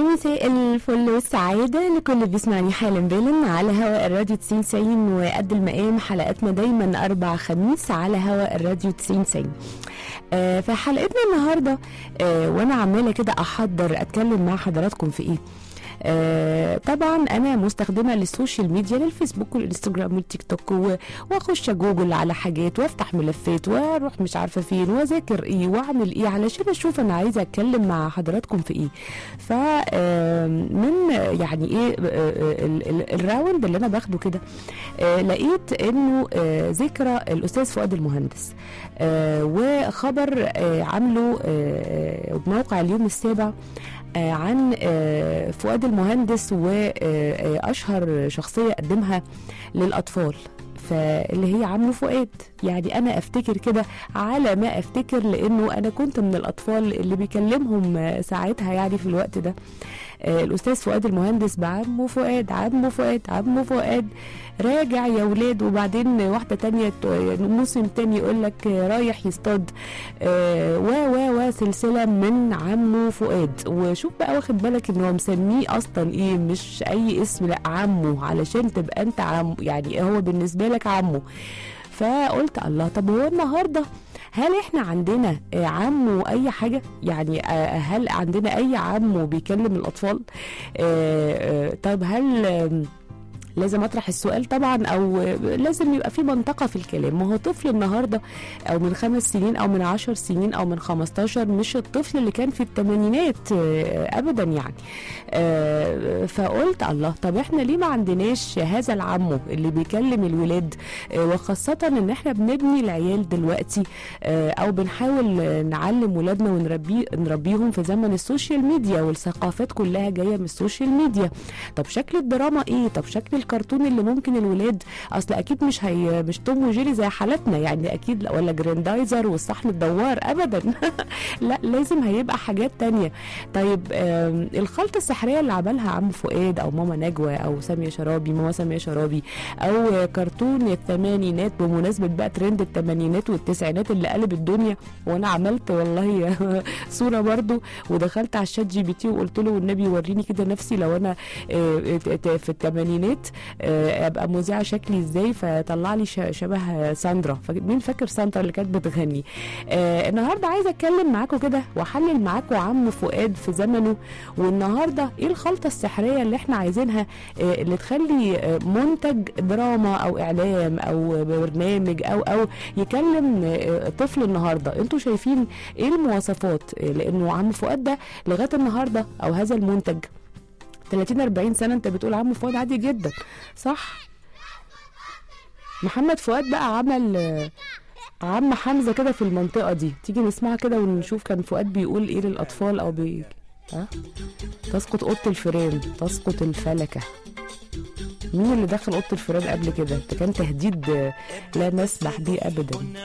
مساء الفل والسعادة لكل اللي بيسمعني حالا بالا على هواء الراديو 90 90 وقد المقام حلقاتنا دايما أربع خميس على هواء الراديو 90 90 آه في حلقتنا النهاردة آه وأنا عمالة كده أحضر أتكلم مع حضراتكم في إيه آه طبعا انا مستخدمه للسوشيال ميديا للفيسبوك والانستجرام والتيك توك و- واخش جوجل على حاجات وافتح ملفات واروح مش عارفه فين واذاكر ايه واعمل ايه علشان اشوف انا عايزه اتكلم مع حضراتكم في ايه ف آه، من يعني ايه آه، ال- ال- الراوند اللي انا باخده كده آه، لقيت انه آه، ذكرى الاستاذ فؤاد المهندس آه، وخبر آه، عامله آه، موقع اليوم السابع آه، عن آه، فؤاد المهندس واشهر شخصيه قدمها للاطفال فاللي هي عمه فؤاد يعني انا افتكر كده على ما افتكر لانه انا كنت من الاطفال اللي بيكلمهم آه، ساعتها يعني في الوقت ده آه، الاستاذ فؤاد المهندس بعمه فؤاد عمه فؤاد عمه فؤاد راجع يا ولاد وبعدين واحده تانية ت- موسم تاني يقول لك آه، رايح يصطاد آه، و و و سلسله من عمه فؤاد وشوف بقى واخد بالك ان هو مسميه اصلا ايه مش اي اسم لا عمه علشان تبقى انت عمه يعني هو بالنسبه لك عمه فقلت الله طب هو النهارده هل احنا عندنا آه، عمو اي حاجه يعني آه، هل عندنا اي عمو بيكلم الاطفال آه، آه، طب هل آم، لازم اطرح السؤال طبعا او لازم يبقى في منطقه في الكلام ما هو طفل النهارده او من خمس سنين او من عشر سنين او من خمستاشر مش الطفل اللي كان في الثمانينات آه، ابدا يعني آه، فقلت الله طب احنا ليه ما عندناش هذا العمو اللي بيكلم الولاد آه، وخاصه ان احنا بنبني العيال دلوقتي آه، او بنحاول آه، نعلم ولادنا ونربي نربيهم في زمن السوشيال ميديا والثقافات كلها جايه من السوشيال ميديا طب شكل الدراما ايه طب شكل الكرتون اللي ممكن الولاد اصل اكيد مش هي مش توم وجيري زي حالتنا يعني اكيد لا- ولا جراندايزر والصحن الدوار ابدا لا لازم هيبقى حاجات تانية طيب آم، الخلطة السحرية اللي عملها عم فؤاد او ماما نجوى او سامية شرابي ماما سامية شرابي او كرتون الثمانينات بمناسبة بقى ترند الثمانينات والتسعينات اللي قلب الدنيا وانا عملت والله صورة برضو ودخلت على الشات جي بي تي وقلت له والنبي وريني كده نفسي لو انا آه، ت- ت- في الثمانينات آه، ابقى مذيعه شكلي ازاي فطلع لي ش- شبه ساندرا فاك- مين فاكر ساندرا اللي كانت بتغني آه النهارده عايزه اتكلم معاكم كده واحلل معاكم عم فؤاد في زمنه والنهارده ايه الخلطه السحريه اللي احنا عايزينها آه اللي تخلي آه منتج دراما او اعلام او برنامج او او يكلم آه طفل النهارده انتوا شايفين ايه المواصفات آه لانه عم فؤاد ده لغايه النهارده او هذا المنتج 30 40 سنه انت بتقول عم فؤاد عادي جدا صح محمد فؤاد بقى عمل آه، عم حمزه كده في المنطقه دي تيجي نسمعها كده ونشوف كان فؤاد بيقول ايه للاطفال او بي ها تسقط اوضه الفيران تسقط الفلكه مين اللي دخل اوضه الفيران قبل كده ده كان تهديد آه، لا نسمح بيه ابدا